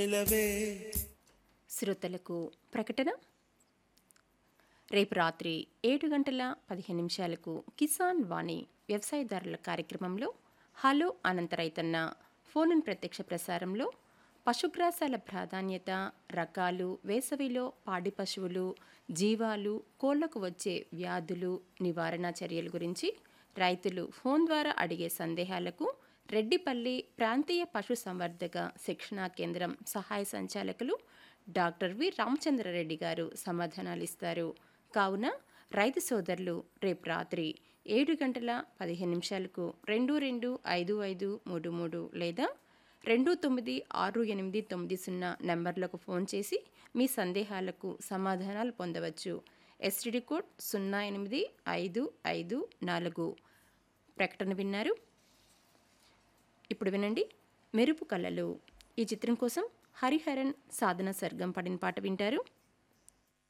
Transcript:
నిలవే శ్రోతలకు ప్రకటన రేపు రాత్రి ఏడు గంటల పదిహేను నిమిషాలకు కిసాన్ వాణి వ్యవసాయదారుల కార్యక్రమంలో హలో అనంతరైతన్న ఫోన్ ఇన్ ప్రత్యక్ష ప్రసారంలో పశుగ్రాసాల ప్రాధాన్యత రకాలు వేసవిలో పాడి పశువులు జీవాలు కోళ్లకు వచ్చే వ్యాధులు నివారణ చర్యల గురించి రైతులు ఫోన్ ద్వారా అడిగే సందేహాలకు రెడ్డిపల్లి ప్రాంతీయ పశు సంవర్ధక శిక్షణా కేంద్రం సహాయ సంచాలకులు డాక్టర్ వి రామచంద్రారెడ్డి గారు సమాధానాలు ఇస్తారు కావున రైతు సోదరులు రేపు రాత్రి ఏడు గంటల పదిహేను నిమిషాలకు రెండు రెండు ఐదు ఐదు మూడు మూడు లేదా రెండు తొమ్మిది ఆరు ఎనిమిది తొమ్మిది సున్నా నంబర్లకు ఫోన్ చేసి మీ సందేహాలకు సమాధానాలు పొందవచ్చు ఎస్టిడి కోడ్ సున్నా ఎనిమిది ఐదు ఐదు నాలుగు ప్రకటన విన్నారు ఇప్పుడు వినండి మెరుపు కళలు ఈ చిత్రం కోసం హరిహరన్ సాధన సర్గం పడిన పాట వింటారు